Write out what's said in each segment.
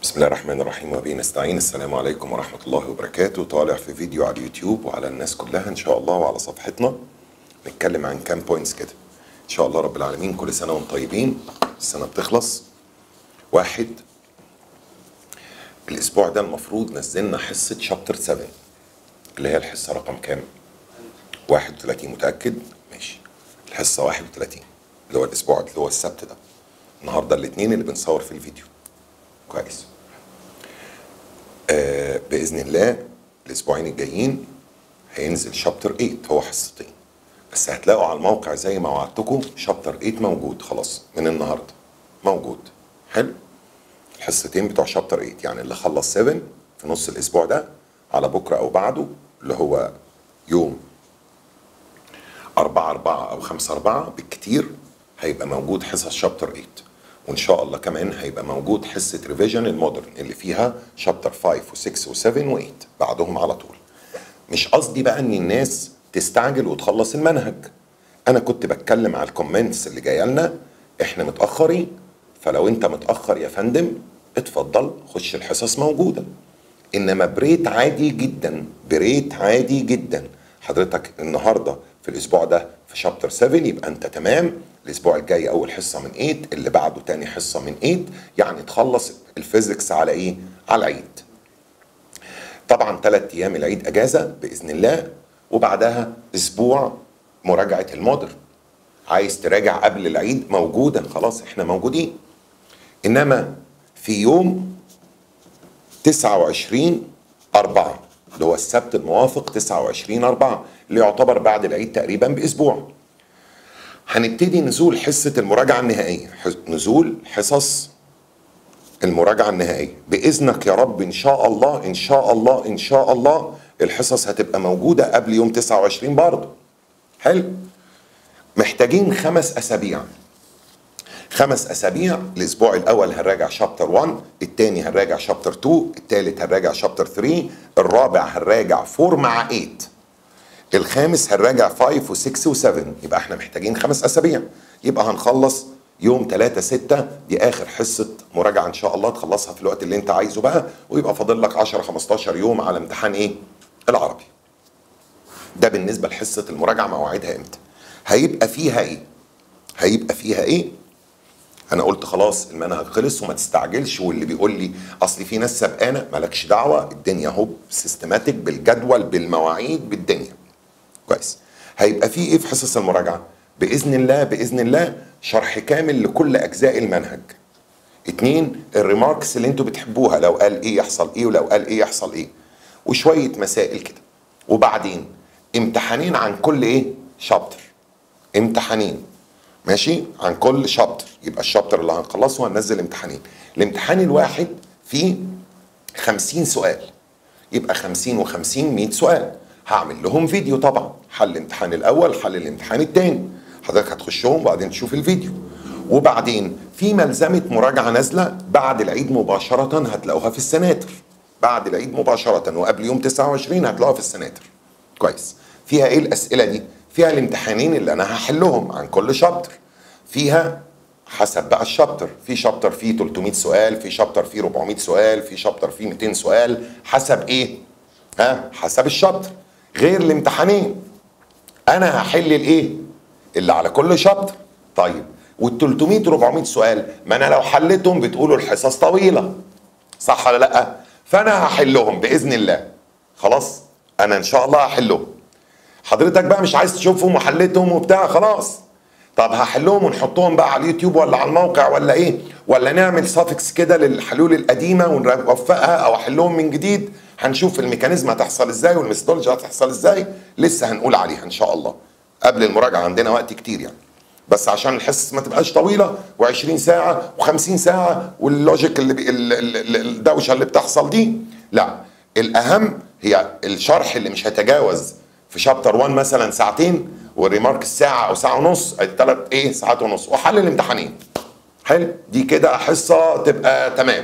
بسم الله الرحمن الرحيم وبه نستعين السلام عليكم ورحمة الله وبركاته طالع في فيديو على اليوتيوب وعلى الناس كلها إن شاء الله وعلى صفحتنا نتكلم عن كام بوينتس كده إن شاء الله رب العالمين كل سنة وانتم طيبين السنة بتخلص واحد الأسبوع ده المفروض نزلنا حصة شابتر 7 اللي هي الحصة رقم كام؟ 31 متأكد؟ ماشي الحصة 31 اللي هو الأسبوع اللي هو السبت ده النهارده الاثنين اللي بنصور في الفيديو كويس آه باذن الله الاسبوعين الجايين هينزل شابتر 8 هو حصتين بس هتلاقوا على الموقع زي ما وعدتكم شابتر 8 موجود خلاص من النهارده موجود حلو الحصتين بتوع شابتر 8 يعني اللي خلص 7 في نص الاسبوع ده على بكره او بعده اللي هو يوم 4 4 او 5 4 بالكتير هيبقى موجود حصص شابتر 8 وان شاء الله كمان هيبقى موجود حصه ريفيجن المودرن اللي فيها شابتر 5 و6 و7 و8 بعدهم على طول مش قصدي بقى ان الناس تستعجل وتخلص المنهج انا كنت بتكلم على الكومنتس اللي جايه لنا احنا متاخرين فلو انت متاخر يا فندم اتفضل خش الحصص موجوده انما بريت عادي جدا بريت عادي جدا حضرتك النهارده في الاسبوع ده في شابتر 7 يبقى انت تمام الاسبوع الجاي اول حصه من 8 اللي بعده تاني حصه من 8 يعني تخلص الفيزيكس على ايه على العيد طبعا ثلاث ايام العيد اجازه باذن الله وبعدها اسبوع مراجعه المودر عايز تراجع قبل العيد موجوده خلاص احنا موجودين انما في يوم 29 4 اللي هو السبت الموافق 29 4 اللي يعتبر بعد العيد تقريبا باسبوع هنبتدي نزول حصة المراجعة النهائية نزول حصص المراجعة النهائية بإذنك يا رب إن شاء الله إن شاء الله إن شاء الله الحصص هتبقى موجودة قبل يوم 29 برضه حلو محتاجين خمس أسابيع خمس أسابيع الأسبوع الأول هنراجع شابتر 1 الثاني هنراجع شابتر 2 الثالث هنراجع شابتر 3 الرابع هنراجع 4 مع 8 الخامس هنراجع 5 و6 و7 يبقى احنا محتاجين خمس اسابيع يبقى هنخلص يوم 3 6 دي اخر حصه مراجعه ان شاء الله تخلصها في الوقت اللي انت عايزه بقى ويبقى فاضل لك 10 15 يوم على امتحان ايه؟ العربي. ده بالنسبه لحصه المراجعه مواعيدها امتى؟ هيبقى فيها ايه؟ هيبقى فيها ايه؟ انا قلت خلاص المنهج خلص وما تستعجلش واللي بيقول لي اصل في ناس سبقانه مالكش دعوه الدنيا اهو سيستماتيك بالجدول بالمواعيد بالدنيا. كويس هيبقى في ايه في حصص المراجعه باذن الله باذن الله شرح كامل لكل اجزاء المنهج اتنين الريماركس اللي انتوا بتحبوها لو قال ايه يحصل ايه ولو قال ايه يحصل ايه وشويه مسائل كده وبعدين امتحانين عن كل ايه شابتر امتحانين ماشي عن كل شابتر يبقى الشابتر اللي هنخلصه هننزل امتحانين الامتحان الواحد فيه 50 سؤال يبقى 50 و50 100 سؤال هعمل لهم فيديو طبعا حل الامتحان الاول حل الامتحان الثاني حضرتك هتخشهم وبعدين تشوف الفيديو وبعدين في ملزمه مراجعه نازله بعد العيد مباشره هتلاقوها في السناتر بعد العيد مباشره وقبل يوم 29 هتلاقوها في السناتر كويس فيها ايه الاسئله دي فيها الامتحانين اللي انا هحلهم عن كل شابتر فيها حسب بقى الشابتر في شابتر فيه 300 سؤال في شابتر فيه 400 سؤال في شابتر فيه 200 سؤال حسب ايه ها حسب الشابتر غير الامتحانين انا هحل الايه اللي على كل شابتر طيب وال 300 400 سؤال ما انا لو حلتهم بتقولوا الحصص طويله صح ولا لا فانا هحلهم باذن الله خلاص انا ان شاء الله هحلهم حضرتك بقى مش عايز تشوفهم وحلتهم وبتاع خلاص طب هحلهم ونحطهم بقى على اليوتيوب ولا على الموقع ولا ايه ولا نعمل سافكس كده للحلول القديمه ونوفقها او احلهم من جديد هنشوف الميكانيزم هتحصل ازاي والميثودولوجي هتحصل ازاي لسه هنقول عليها ان شاء الله قبل المراجعه عندنا وقت كتير يعني بس عشان الحصص ما تبقاش طويله و20 ساعه و50 ساعه واللوجيك اللي بي الدوشه اللي بتحصل دي لا الاهم هي الشرح اللي مش هيتجاوز في شابتر 1 مثلا ساعتين والريمارك الساعه او ساعه ونص ثلاث ايه ساعات ونص وحل الامتحانين حلو دي كده حصه تبقى تمام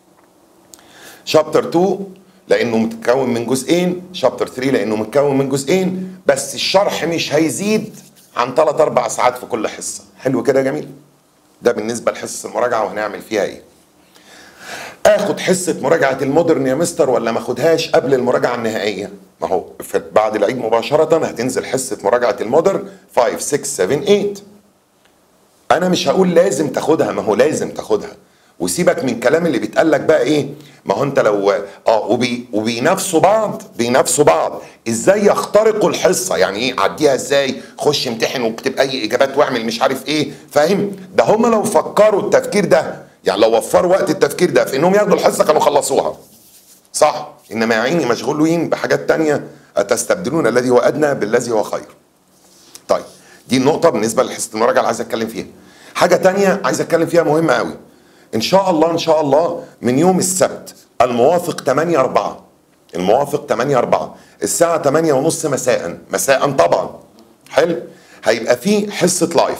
شابتر 2 لانه متكون من جزئين شابتر 3 لانه متكون من جزئين بس الشرح مش هيزيد عن 3 4 ساعات في كل حصه حلو كده جميل ده بالنسبه لحصص المراجعه وهنعمل فيها ايه اخد حصه مراجعه المودرن يا مستر ولا ما اخدهاش قبل المراجعه النهائيه ما هو في- بعد العيد مباشره هتنزل حصه مراجعه المودرن 5 6 7 8 انا مش هقول لازم تاخدها ما هو لازم تاخدها وسيبك من الكلام اللي بيتقال لك بقى ايه ما هو انت لو اه وبي وبينافسوا بعض بينافسوا بعض ازاي يخترقوا الحصه يعني ايه عديها ازاي خش امتحن واكتب اي اجابات واعمل مش عارف ايه فاهم ده هم لو فكروا التفكير ده يعني لو وفروا وقت التفكير ده في انهم ياخدوا الحصه كانوا خلصوها صح انما يا عيني مشغولين بحاجات تانية اتستبدلون الذي هو ادنى بالذي هو خير طيب دي النقطة بالنسبة لحصة المراجعة اللي عايز اتكلم فيها. حاجة تانية عايز اتكلم فيها مهمة قوي. ان شاء الله ان شاء الله من يوم السبت الموافق 8 4 الموافق 8 4 الساعة 8 ونص مساء مساء طبعا حلو هيبقى في حصة لايف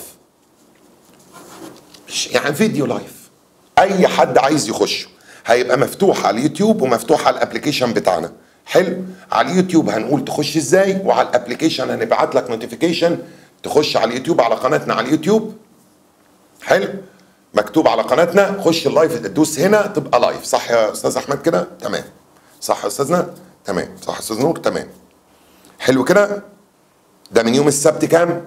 يعني فيديو لايف اي حد عايز يخشه هيبقى مفتوح على اليوتيوب ومفتوح على الابلكيشن بتاعنا حلو على اليوتيوب هنقول تخش ازاي وعلى الابلكيشن هنبعت لك نوتيفيكيشن تخش على اليوتيوب على قناتنا على اليوتيوب حلو مكتوب على قناتنا خش اللايف تدوس هنا تبقى لايف صح يا استاذ احمد كده تمام صح يا استاذنا تمام صح يا استاذ نور تمام حلو كده ده من يوم السبت كام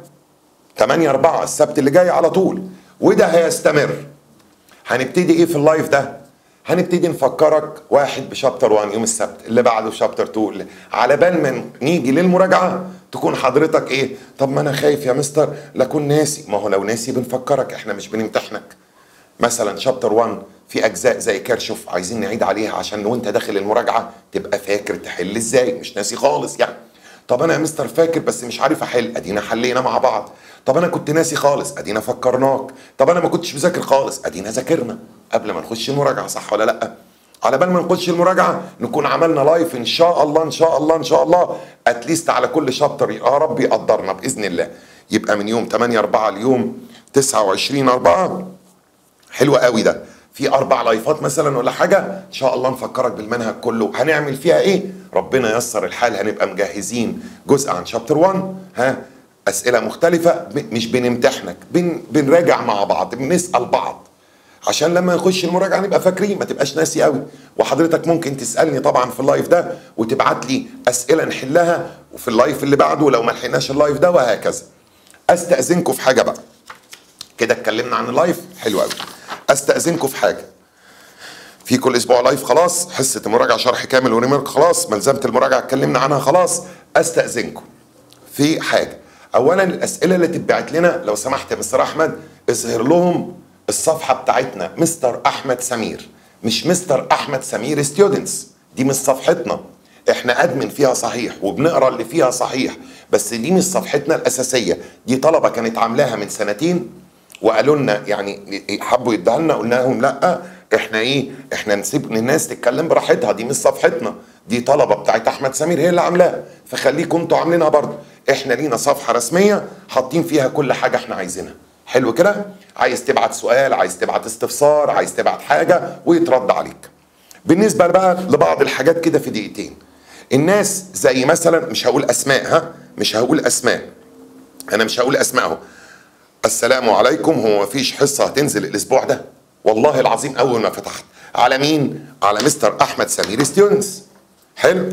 8 4 السبت اللي جاي على طول وده هيستمر هنبتدي ايه في اللايف ده هنبتدي نفكرك واحد بشابتر 1 يوم السبت اللي بعده شابتر 2 على بال ما نيجي للمراجعه تكون حضرتك ايه طب ما انا خايف يا مستر لاكون ناسي ما هو لو ناسي بنفكرك احنا مش بنمتحنك مثلا شابتر 1 في اجزاء زي كيرشوف عايزين نعيد عليها عشان وانت داخل المراجعه تبقى فاكر تحل ازاي مش ناسي خالص يعني طب انا يا مستر فاكر بس مش عارف احل ادينا حلينا مع بعض طب انا كنت ناسي خالص ادينا فكرناك طب انا ما كنتش مذاكر خالص ادينا ذاكرنا قبل ما نخش المراجعه صح ولا لا على بال ما نخش المراجعه نكون عملنا لايف ان شاء الله ان شاء الله ان شاء الله اتليست على كل شابتر يا رب يقدرنا باذن الله يبقى من يوم 8 4 ليوم 29 4 حلو قوي ده في اربع لايفات مثلا ولا حاجه ان شاء الله نفكرك بالمنهج كله هنعمل فيها ايه ربنا ييسر الحال هنبقى مجهزين جزء عن شابتر 1 ها اسئله مختلفه ب- مش بنمتحنك بن بنراجع مع بعض بنسال بعض عشان لما نخش المراجعه نبقى فاكرين ما تبقاش ناسي قوي وحضرتك ممكن تسالني طبعا في اللايف ده وتبعت لي اسئله نحلها وفي اللايف اللي بعده لو ما لحقناش اللايف ده وهكذا استاذنكم في حاجه بقى كده اتكلمنا عن اللايف حلو قوي استاذنكم في حاجه في كل اسبوع لايف خلاص حصه المراجعه شرح كامل وريمارك خلاص ملزمه المراجعه اتكلمنا عنها خلاص استاذنكم في حاجه اولا الاسئله اللي تتبعت لنا لو سمحت يا مستر احمد اظهر لهم الصفحه بتاعتنا مستر احمد سمير مش مستر احمد سمير ستودنتس دي مش صفحتنا احنا ادمن فيها صحيح وبنقرا اللي فيها صحيح بس دي مش صفحتنا الاساسيه دي طلبه كانت عاملاها من سنتين وقالوا لنا يعني حبوا يديها لنا قلنا لهم لا احنا ايه احنا نسيب الناس تتكلم براحتها دي مش صفحتنا دي طلبه بتاعت احمد سمير هي اللي عاملاها فخليكم انتوا عاملينها برضه احنا لينا صفحه رسميه حاطين فيها كل حاجه احنا عايزينها حلو كده عايز تبعت سؤال عايز تبعت استفسار عايز تبعت حاجه ويترد عليك بالنسبه بقى لبعض الحاجات كده في دقيقتين الناس زي مثلا مش هقول اسماء ها مش هقول اسماء انا مش هقول اسماء اهو السلام عليكم هو مفيش حصه هتنزل الاسبوع ده والله العظيم اول ما فتحت على مين على مستر احمد سمير ستيونز حلو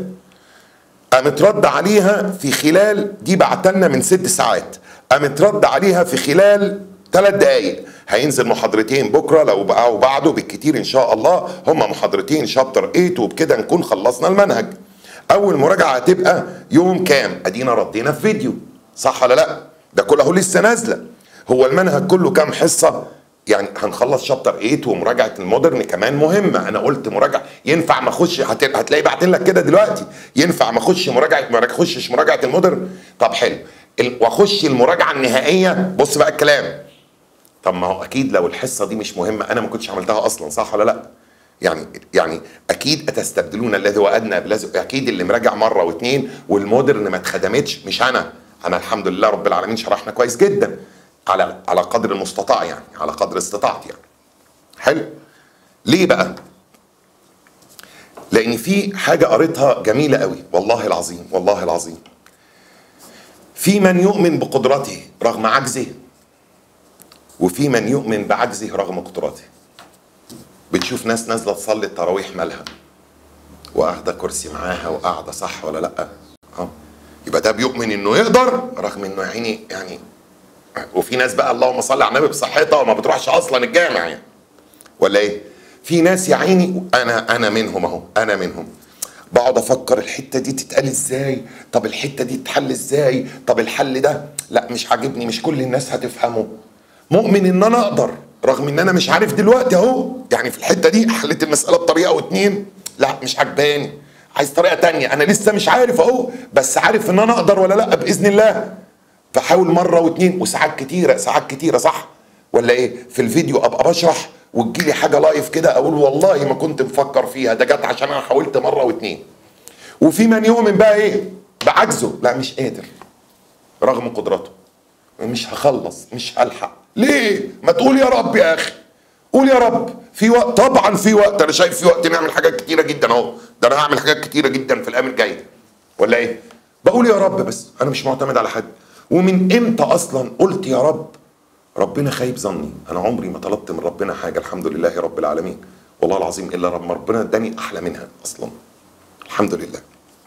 قامت رد عليها في خلال دي بعتلنا من ست ساعات قامت رد عليها في خلال ثلاث دقايق هينزل محاضرتين بكره لو بقى وبعده بالكتير ان شاء الله هم محاضرتين شابتر 8 وبكده نكون خلصنا المنهج اول مراجعه هتبقى يوم كام ادينا ردينا في فيديو صح ولا لا ده كله اهو لسه نازله هو المنهج كله كام حصه يعني هنخلص شابتر 8 ومراجعه المودرن كمان مهمه انا قلت مراجعه ينفع ما اخش هت- هتلاقي بعتين لك كده دلوقتي ينفع ما اخش مراجعه ما اخشش مراجعه المودرن طب حلو ال- واخش المراجعه النهائيه بص بقى الكلام طب ما هو اكيد لو الحصه دي مش مهمه انا ما كنتش عملتها اصلا صح ولا لا يعني يعني اكيد اتستبدلون الذي هو ادنى بالذي اكيد اللي مراجع مره واثنين والمودرن ما اتخدمتش مش انا انا الحمد لله رب العالمين شرحنا كويس جدا على على قدر المستطاع يعني على قدر استطاعتي يعني حلو ليه بقى لان في حاجه قريتها جميله قوي والله العظيم والله العظيم في من يؤمن بقدرته رغم عجزه وفي من يؤمن بعجزه رغم قدرته بتشوف ناس نازله تصلي التراويح مالها واخده كرسي معاها وقاعده صح ولا لا اه يبقى ده بيؤمن انه يقدر رغم انه يا عيني يعني وفي ناس بقى اللهم صل على النبي بصحتها وما بتروحش اصلا الجامع يعني ولا ايه في ناس يا عيني انا انا منهم اهو انا منهم بقعد افكر الحته دي تتقال ازاي طب الحته دي تتحل ازاي طب الحل ده لا مش عاجبني مش كل الناس هتفهمه مؤمن ان انا اقدر رغم ان انا مش عارف دلوقتي اهو يعني في الحته دي حليت المساله بطريقه او اتنين لا مش عجباني عايز طريقه تانية انا لسه مش عارف اهو بس عارف ان انا اقدر ولا لا باذن الله فحاول مره واتنين وساعات كتيره ساعات كتيره صح ولا ايه في الفيديو ابقى بشرح وتجيلي حاجه لايف كده اقول والله ما كنت مفكر فيها ده جت عشان انا حاولت مره واتنين وفي من يؤمن بقى ايه بعجزه لا مش قادر رغم قدرته مش هخلص مش هلحق ليه ما تقول يا رب يا اخي قول يا رب في وقت طبعا في وقت انا شايف في وقت نعمل حاجات كتيره جدا اهو ده انا هعمل حاجات كتيره جدا في الايام الجايه ولا ايه بقول يا رب بس انا مش معتمد على حد ومن امتى اصلا قلت يا رب ربنا خايب ظني انا عمري ما طلبت من ربنا حاجه الحمد لله رب العالمين والله العظيم الا رب ربنا اداني احلى منها اصلا الحمد لله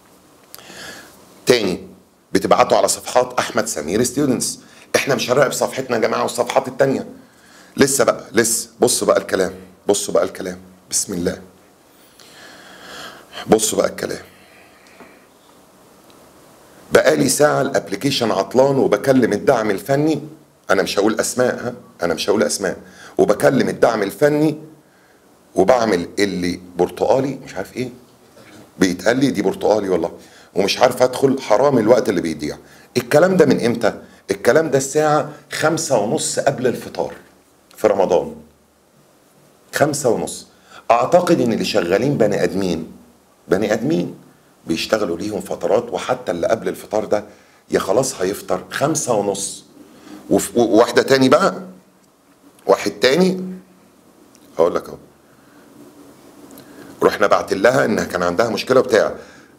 تاني بتبعتوا على صفحات احمد سمير ستودنتس احنا مش هنراقب صفحتنا يا جماعه والصفحات التانيه لسه بقى لسه بصوا بقى الكلام بصوا بقى الكلام بسم الله بصوا بقى الكلام بقالي ساعة الابلكيشن عطلان وبكلم الدعم الفني انا مش هقول اسماء ها انا مش هقول اسماء وبكلم الدعم الفني وبعمل اللي برتقالي مش عارف ايه بيتقال لي دي برتقالي والله ومش عارف ادخل حرام الوقت اللي بيضيع الكلام ده من امتى الكلام ده الساعة خمسة ونص قبل الفطار في رمضان خمسة ونص اعتقد ان اللي شغالين بني ادمين بني ادمين بيشتغلوا ليهم فترات وحتى اللي قبل الفطار ده يا خلاص هيفطر خمسة ونص وف- وواحدة تاني بقى واحد تاني هقول لك اهو رحنا بعت لها انها كان عندها مشكله بتاع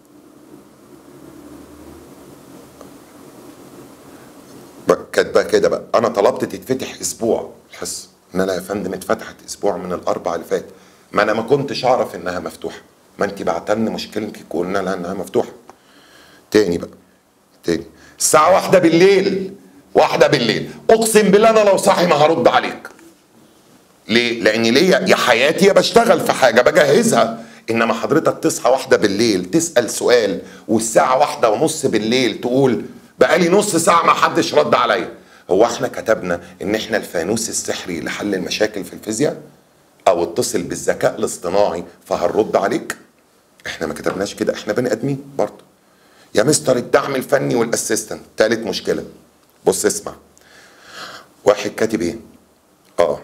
ب- كاتبه كده بقى انا طلبت تتفتح اسبوع الحصه ان انا يا فندم اتفتحت اسبوع من الاربع اللي فات ما انا ما كنتش اعرف انها مفتوحه ما انت بعتلنا مشكلتك وقلنا لها انها مفتوحه تاني بقى تاني الساعه واحدة بالليل واحدة بالليل اقسم بالله انا لو صاحي ما هرد عليك ليه؟ لأن ليا يا حياتي يا بشتغل في حاجة بجهزها إنما حضرتك تصحى واحدة بالليل تسأل سؤال والساعة واحدة ونص بالليل تقول بقالي نص ساعة ما حدش رد عليا هو احنا كتبنا إن احنا الفانوس السحري لحل المشاكل في الفيزياء؟ أو اتصل بالذكاء الاصطناعي فهنرد عليك؟ احنا ما كتبناش كده احنا بني آدمين برضه يا مستر الدعم الفني والاسيستنت تالت مشكلة بص اسمع واحد كاتب ايه؟ اه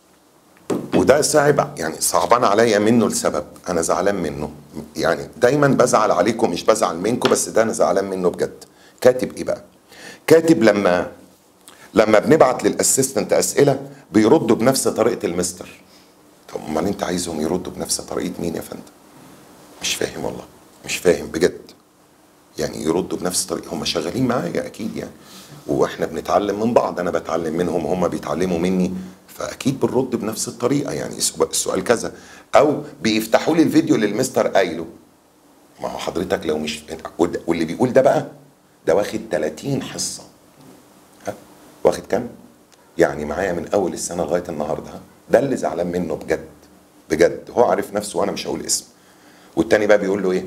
وده صعب يعني صعبان عليا منه لسبب انا زعلان منه يعني دايما بزعل عليكم مش بزعل منكم بس ده انا زعلان منه بجد كاتب ايه بقى كاتب لما لما بنبعت للاسيستنت اسئله بيردوا بنفس طريقه المستر طب امال انت عايزهم يردوا بنفس طريقه مين يا فندم مش فاهم والله مش فاهم بجد يعني يردوا بنفس الطريقه هم شغالين معايا اكيد يعني واحنا بنتعلم من بعض انا بتعلم منهم هم بيتعلموا مني فاكيد بنرد بنفس الطريقه يعني السؤال- السؤال كذا او بيفتحوا لي الفيديو اللي المستر قايله ما هو حضرتك لو مش وده- واللي بيقول ده بقى ده واخد 30 حصه ها واخد كام يعني معايا من اول السنه لغايه النهارده ها؟ ده اللي زعلان منه بجد بجد هو عارف نفسه وانا مش هقول اسم والتاني بقى بيقول له ايه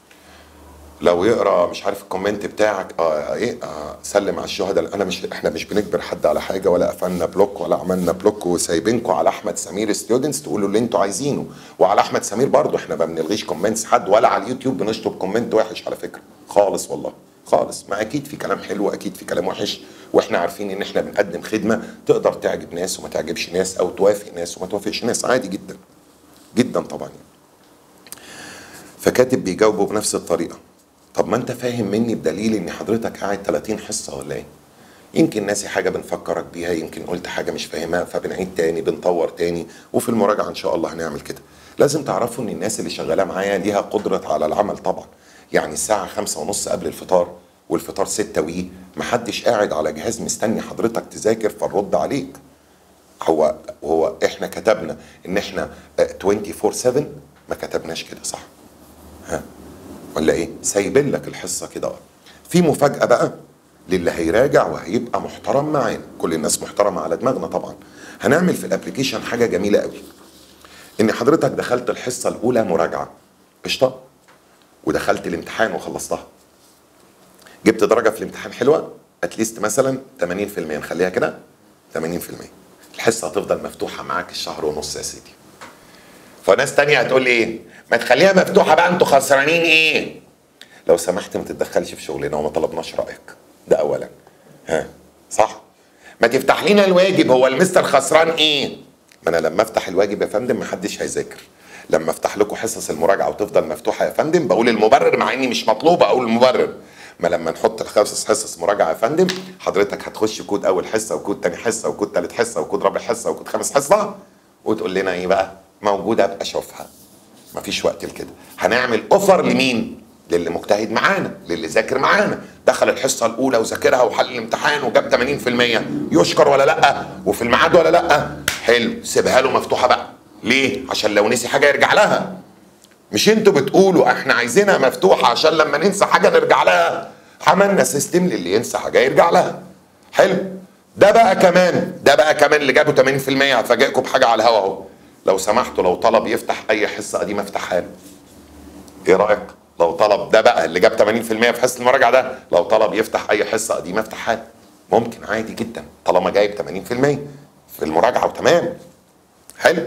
لو يقرا مش عارف الكومنت بتاعك اه ايه آه سلم على الشهداء انا مش احنا مش بنجبر حد على حاجه ولا قفلنا بلوك ولا عملنا بلوك وسايبينكم على احمد سمير ستودنتس تقولوا اللي انتوا عايزينه وعلى احمد سمير برضو احنا ما بنلغيش كومنتس حد ولا على اليوتيوب بنشطب كومنت وحش على فكره خالص والله خالص ما اكيد في كلام حلو اكيد في كلام وحش واحنا عارفين ان احنا بنقدم خدمه تقدر تعجب ناس وما تعجبش ناس او توافق ناس وما توافقش ناس عادي جدا جدا طبعا يعني. فكاتب بيجاوبه بنفس الطريقه طب ما انت فاهم مني بدليل ان حضرتك قاعد 30 حصه ولا ايه يمكن ناسي حاجه بنفكرك بيها يمكن قلت حاجه مش فاهمها فبنعيد تاني بنطور تاني وفي المراجعه ان شاء الله هنعمل كده لازم تعرفوا ان الناس اللي شغاله معايا ليها قدره على العمل طبعا يعني الساعه خمسة ونص قبل الفطار والفطار ستة وي محدش قاعد على جهاز مستني حضرتك تذاكر فنرد عليك هو هو احنا كتبنا ان احنا آه، 24 7 ما كتبناش كده صح ها ولا ايه سايبين لك الحصه كده اه في مفاجاه بقى للي هيراجع وهيبقى محترم معانا كل الناس محترمه على دماغنا طبعا هنعمل في الابلكيشن حاجه جميله قوي ان حضرتك دخلت الحصه الاولى مراجعه قشطه ودخلت الامتحان وخلصتها جبت درجه في الامتحان حلوه اتليست مثلا 80% نخليها كده 80% الحصه هتفضل مفتوحه معاك الشهر ونص يا سيدي فناس تانية هتقول لي ايه ما تخليها مفتوحه بقى انتوا خسرانين ايه لو سمحت ما تتدخلش في شغلنا وما طلبناش رايك ده اولا ها صح ما تفتح لنا الواجب هو المستر خسران ايه ما انا لما افتح الواجب يا فندم محدش هيذاكر لما افتح لكم حصص المراجعه وتفضل مفتوحه يا فندم بقول المبرر مع اني مش مطلوب اقول المبرر ما لما نحط الخمس حصص مراجعه يا فندم حضرتك هتخش كود اول حصه وكود تاني حصه وكود تالت حصه وكود رابع حصه وكود خامس حصه وتقول لنا ايه بقى موجوده ابقى اشوفها مفيش وقت لكده هنعمل اوفر لمين للي مجتهد معانا للي ذاكر معانا دخل الحصه الاولى وذاكرها وحل الامتحان وجاب 80% يشكر ولا لا وفي الميعاد ولا لا حلو سيبها له مفتوحه بقى ليه عشان لو نسي حاجه يرجع لها مش انتوا بتقولوا احنا عايزينها مفتوحه عشان لما ننسى حاجه نرجع لها عملنا سيستم للي ينسى حاجه يرجع لها حلو ده بقى كمان ده بقى كمان اللي جابوا 80% هفاجئكم بحاجه على الهوا اهو لو سمحتوا لو طلب يفتح اي حصه قديمه افتحها له ايه رايك لو طلب ده بقى اللي جاب 80% في حصه المراجعه ده لو طلب يفتح اي حصه قديمه افتحها له ممكن عادي جدا طالما جايب 80% في المراجعه وتمام حلو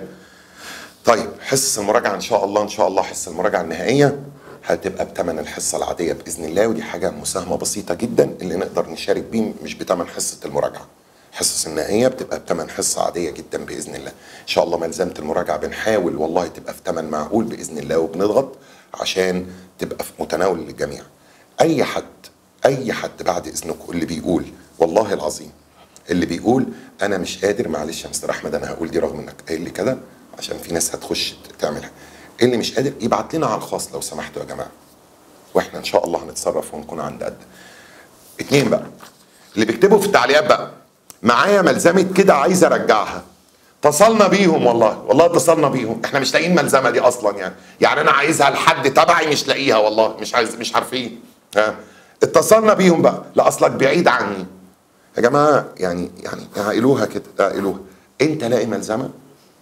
طيب حصص المراجعه ان شاء الله ان شاء الله حصه المراجعه النهائيه هتبقى بثمن الحصه العاديه باذن الله ودي حاجه مساهمه بسيطه جدا اللي نقدر نشارك بيه مش بثمن حصه المراجعه الحصص النهائيه بتبقى بثمن حصه عاديه جدا باذن الله ان شاء الله ملزمه المراجعه بنحاول والله تبقى في ثمن معقول باذن الله وبنضغط عشان تبقى في متناول الجميع اي حد اي حد بعد اذنكم اللي بيقول والله العظيم اللي بيقول انا مش قادر معلش يا مستر احمد انا هقول دي رغم انك قايل لي كده عشان في ناس هتخش تعملها اللي مش قادر يبعت لنا على الخاص لو سمحتوا يا جماعه واحنا ان شاء الله هنتصرف ونكون عند قد اتنين بقى اللي بيكتبوا في التعليقات بقى معايا ملزمه كده عايز ارجعها اتصلنا بيهم والله والله اتصلنا بيهم احنا مش لاقيين ملزمه دي اصلا يعني يعني انا عايزها لحد تبعي مش لاقيها والله مش عايز مش عارفين ها اتصلنا بيهم بقى لا اصلك بعيد عني يا جماعه يعني يعني عقلوها كده عقلوها انت لاقي ملزمه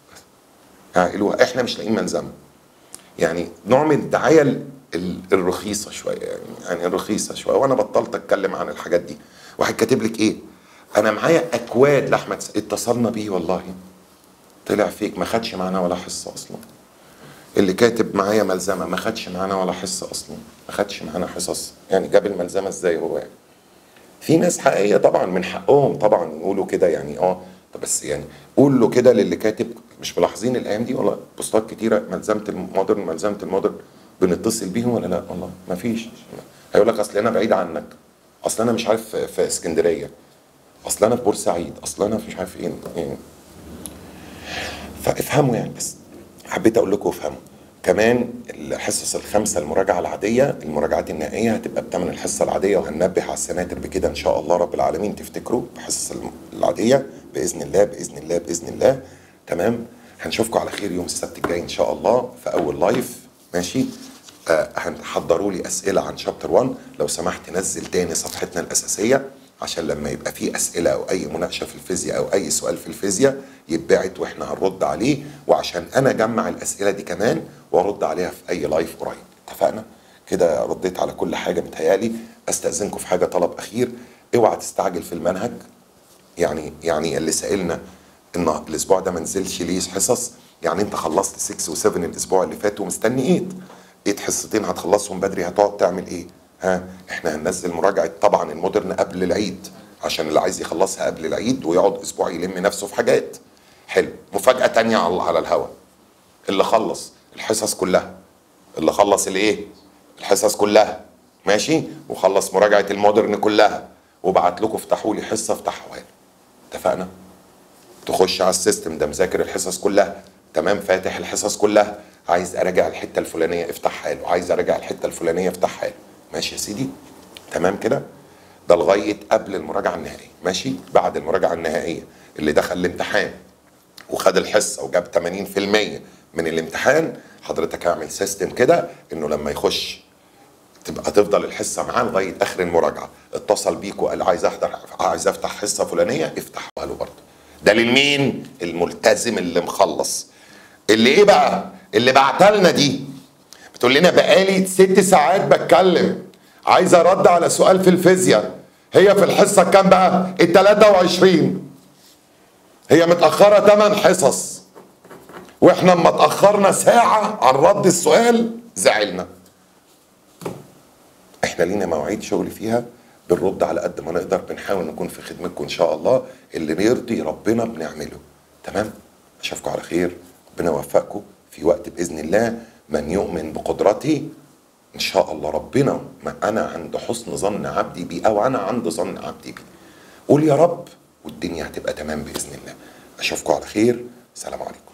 عقلوها احنا مش لاقيين ملزمه يعني نوع من الدعايه ال- ال- الرخيصه شويه يعني يعني الرخيصه شويه وانا بطلت اتكلم عن الحاجات دي واحد كاتب لك ايه انا معايا اكواد لاحمد س- اتصلنا بيه والله طلع فيك ما خدش معانا ولا حصه اصلا اللي كاتب معايا ملزمه ما خدش معانا ولا حصه اصلا ما خدش معانا حصص يعني جاب الملزمه ازاي هو يعني في ناس حقيقيه طبعا من حقهم طبعا يقولوا كده يعني اه طب بس يعني قول له كده للي كاتب مش ملاحظين الايام دي والله بوستات كتيره ملزمه المودرن ملزمه المودرن بنتصل بيهم ولا لا والله ما فيش هيقول لك اصل انا بعيد عنك اصل انا مش عارف في- في اسكندريه اصل انا في بورسعيد اصل انا في مش عارف ايه يعني فافهموا يعني بس حبيت اقول لكم افهموا كمان الحصص الخمسه المراجعه العاديه المراجعات النهائيه هتبقى بثمن الحصه العاديه وهننبه على السناتر بكده ان شاء الله رب العالمين تفتكروا الحصص الم- العاديه باذن الله باذن الله باذن الله تمام هنشوفكم على خير يوم السبت الجاي ان شاء الله في اول لايف ماشي آه هنحضروا لي اسئله عن شابتر 1 لو سمحت نزل تاني صفحتنا الاساسيه عشان لما يبقى في اسئله او اي مناقشه في الفيزياء او اي سؤال في الفيزياء يتبعت واحنا هنرد عليه وعشان انا اجمع الاسئله دي كمان وارد عليها في اي لايف قريب اتفقنا كده رديت على كل حاجه متهيالي استاذنكم في حاجه طلب اخير اوعى تستعجل في المنهج يعني يعني اللي سالنا ان الاسبوع ده ما نزلش ليه حصص يعني انت خلصت 6 و7 الاسبوع اللي فات ومستني 8 8 حصتين هتخلصهم بدري هتقعد تعمل ايه ها احنا هننزل مراجعه طبعا المودرن قبل العيد عشان اللي عايز يخلصها قبل العيد ويقعد اسبوع يلم نفسه في حاجات حلو مفاجاه تانية على على الهوا اللي خلص الحصص كلها اللي خلص الايه الحصص كلها ماشي وخلص مراجعه المودرن كلها وبعت لكم افتحوا لي حصه افتحوها لي اتفقنا تخش على السيستم ده مذاكر الحصص كلها تمام فاتح الحصص كلها عايز اراجع الحته الفلانيه افتحها له عايز اراجع الحته الفلانيه افتحها له ماشي يا سيدي تمام كده ده لغايه قبل المراجعه النهائيه ماشي بعد المراجعه النهائيه اللي دخل الامتحان وخد الحصه وجاب 80% من الامتحان حضرتك اعمل سيستم كده انه لما يخش تبقى تفضل الحصه معاه لغايه اخر المراجعه اتصل بيك وقال عايز احضر عايز افتح حصه فلانيه افتح له برضه ده للمين الملتزم اللي مخلص اللي ايه بقى اللي بعتلنا دي بتقول لنا بقالي ست ساعات بتكلم عايزه رد على سؤال في الفيزياء هي في الحصه كام بقى ال 23 هي متاخره 8 حصص واحنا اما اتاخرنا ساعه عن رد السؤال زعلنا احنا لينا مواعيد شغل فيها بنرد على قد ما نقدر بنحاول نكون في خدمتكم ان شاء الله اللي يرضي ربنا بنعمله تمام اشوفكم على خير ربنا يوفقكم في وقت باذن الله من يؤمن بقدرتي ان شاء الله ربنا ما انا عند حسن ظن عبدي بي او انا عند ظن عبدي بي قول يا رب والدنيا هتبقى تمام باذن الله اشوفكم على خير سلام عليكم